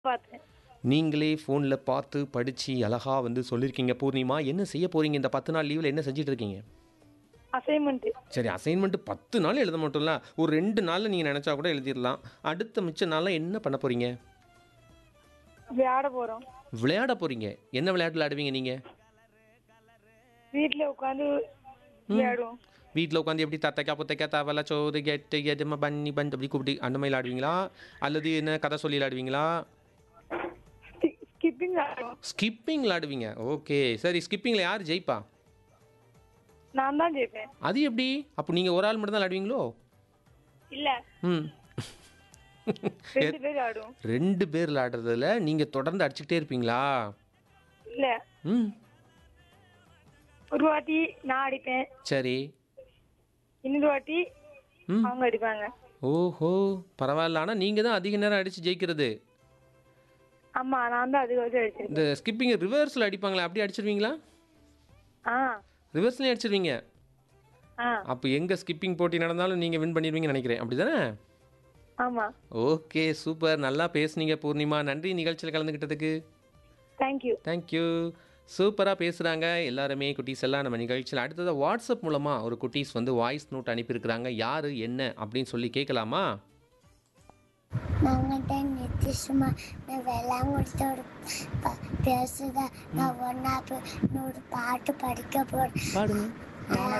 பார்த்தேன் நீங்களே ஃபோனில் பார்த்து படித்து அழகா வந்து சொல்லியிருக்கீங்க பூர்ணிமா என்ன செய்ய போகிறீங்க இந்த பத்து நாள் லீவில் என்ன செஞ்சுட்டு இருக்கீங்க அசைன்மெண்ட் சரி அசைன்மெண்ட் பத்து நாள் எழுத மட்டும்ல ஒரு ரெண்டு நாளில் நீங்கள் நினச்சா கூட எழுதிடலாம் அடுத்த மிச்ச நாளில் என்ன பண்ண போகிறீங்க விளையாட போறோம் விளையாட போகிறீங்க என்ன விளையாட்டு விளையாடுவீங்க நீங்கள் வீட்ல உட்காந்து விளையாடுவோம் வீட்டில் உட்காந்து எப்படி தத்தைக்கா புத்தைக்கா தவலை சோறு கெட்டு கெட்டுமா பண்ணி பண்ணி அப்படி கூப்பிட்டு அந்த மாதிரி விளையாடுவீங்களா அல்லது என்ன கதை சொல்லி விளையாடுவீங்களா ஸ்கிப்பிங் விளையாடுவோம் ஸ்கிப்பிங் விளையாடுவீங்க ஓகே சரி ஸ்கிப்பிங்கில் யார் ஜெயிப்பா நான் தான் ஜெயிப்பேன் அது எப்படி அப்போ நீங்கள் ஒரு ஆள் மட்டும் தான் விளையாடுவீங்களோ இல்ல ம் ரெண்டு பேர் விளையாடுவோம் ரெண்டு பேர் விளையாடுறதுல நீங்கள் தொடர்ந்து அடிச்சுக்கிட்டே இருப்பீங்களா இல்ல ம் ஒரு வாட்டி நான் அடிப்பேன் சரி இன்னொரு வாட்டி ம் அவங்க அடிப்பாங்க ஓஹோ பரவாயில்ல ஆனால் நீங்கள் தான் அதிக நேரம் அடித்து ஜெயிக்கிறது ஆமா நான் தான் அதுக்கு வந்து அடிச்சிருக்கேன் இந்த ஸ்கிப்பிங் ரிவர்ஸில் அடிப்பாங்களா அப்படி அடிச்சிருவீங்களா ஆ ரிவர்ஸ்லேயும் அடிச்சிருவீங்க ஆ அப்போ எங்கே ஸ்கிப்பிங் போட்டி நடந்தாலும் நீங்கள் வின் பண்ணிடுவீங்கன்னு நினைக்கிறேன் அப்படி தானே ஆமா ஓகே சூப்பர் நல்லா பேசுனீங்க பூர்ணிமா நன்றி நிகழ்ச்சியில் கலந்துக்கிட்டதுக்கு தேங்க்யூ தேங்க்யூ சூப்பராக பேசுகிறாங்க எல்லாருமே குட்டீஸ் எல்லாம் நம்ம நிகழ்ச்சியில் அடுத்தது வாட்ஸ்அப் மூலமாக ஒரு குட்டீஸ் வந்து வாய்ஸ் நோட் அனுப்பியிருக்கிறாங்க யார் என்ன அப்படின்னு சொல்லி கேட்கலாமா நாங்கள் தான் நித்திஷுமா நான் வெள்ளாங்குளத்தோட ப பேசுகிறேன் நான் ஒன்றா ஒரு பாட்டு படிக்க போகிறேன் பாடுங்க